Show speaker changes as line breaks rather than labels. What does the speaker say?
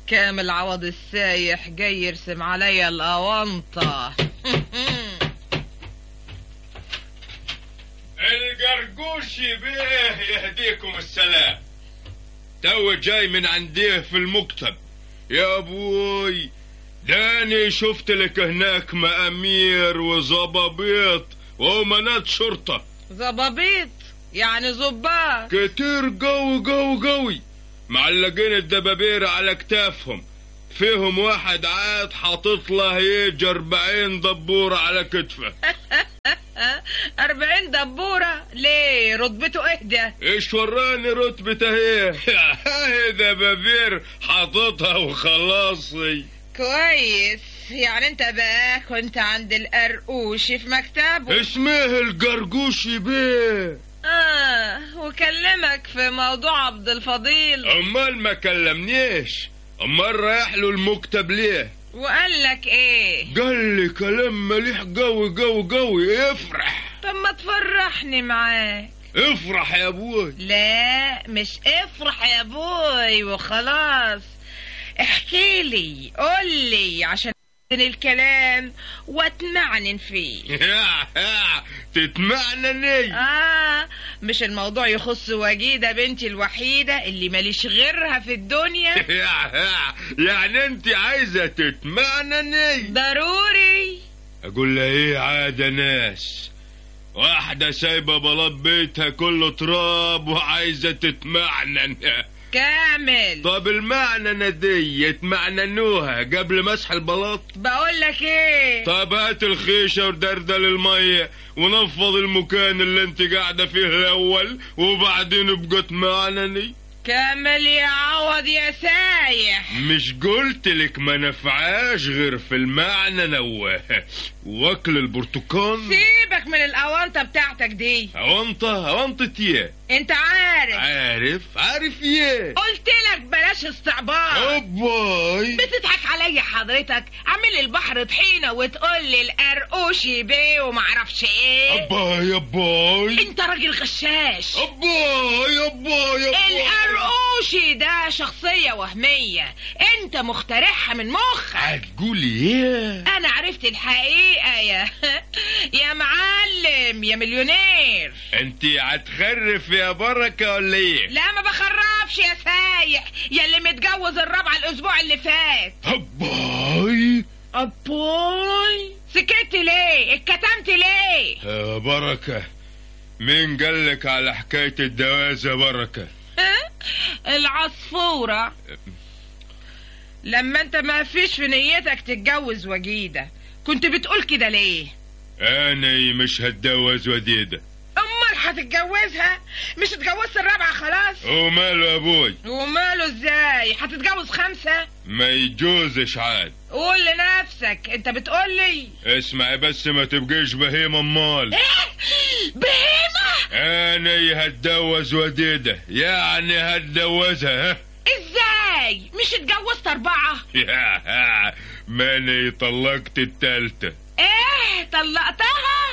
كامل عوض السايح جاي يرسم عليا الأونطة
القرقوشي بيه يهديكم السلام تو جاي من عنديه في المكتب يا ابوي داني شفت لك هناك مأمير وزبابيط وأمنات شرطة
زبابيط يعني زباط
كتير قوي قوي قوي معلقين الدبابير على كتافهم فيهم واحد عاد حاطط له يجي أربعين دبورة على كتفه
أربعين دبورة ليه رتبته اهدى
ايش وراني رتبته ايه هاي دبابير حاططها وخلاصي
كويس يعني انت بقى كنت عند القرقوشي في مكتبه
اسمه القرقوشي بيه
اه وكلمك في موضوع عبد الفضيل
امال ما كلمنيش امال رايح له المكتب ليه
وقال لك ايه
قال لي كلام مليح قوي قوي قوي افرح
طب ما تفرحني معاك
افرح يا ابوي
لا مش افرح يا بوي وخلاص احكي لي قول لي عشان الكلام واتمعنن فيه
تتمعنني
اه مش الموضوع يخص وجيدة بنتي الوحيدة اللي ماليش غيرها في الدنيا
يعني انت عايزة تتمعنني
ضروري
اقول لها ايه عادة ناس واحدة سايبة بلاط بيتها كله تراب وعايزة تتمعنن
كامل
طب المعننة دي يتمعننوها قبل مسح البلاط
بقول لك ايه
طب هات الخيشة ودردل المية ونفض المكان اللي انت قاعدة فيه الاول وبعدين ابقى تمعنني
كامل يا عوض يا سايح
مش قلت لك ما نفعاش غير في المعنى و... واكل البرتقال
سيبك من الاونطه بتاعتك دي
اونطة اونطة ايه
انت عارف
عارف عارف ايه
قلت لك بلاش استعباط
اباي
بتضحك عليا حضرتك عامل لي البحر طحينه وتقول لي القرقوشي بيه ومعرفش ايه
اباي اباي
انت راجل غشاش
اباي اباي اباي
القرقوشي ده شخصية وهمية انت مخترعها من مخك
هتقولي ايه
انا عرفت الحقيقة يا يا معلم يا مليونير
انت هتخرف يا بركة ولا ايه
لا ما بخربش يا سايح يا اللي متجوز الرابعة الاسبوع اللي فات
اباي
ابوي سكت ليه اتكتمت ليه
يا بركة مين قالك على حكاية الجواز يا بركة
العصفورة لما انت ما فيش في نيتك تتجوز وجيدة كنت بتقول كده ليه
انا مش هتجوز وديدة
امال هتتجوزها مش اتجوزت الرابعة خلاص
وماله يا ابوي
وماله ازاي هتتجوز خمسة
ما يجوزش عاد
قول لنفسك انت بتقول لي
اسمعي بس ما تبقيش بهيمة امال
ايه بهيمة
انا هتجوز وديدة يعني هتجوزها ها
ازاي مش اتجوزت اربعة
ماني طلقت التالتة
ايه طلقتها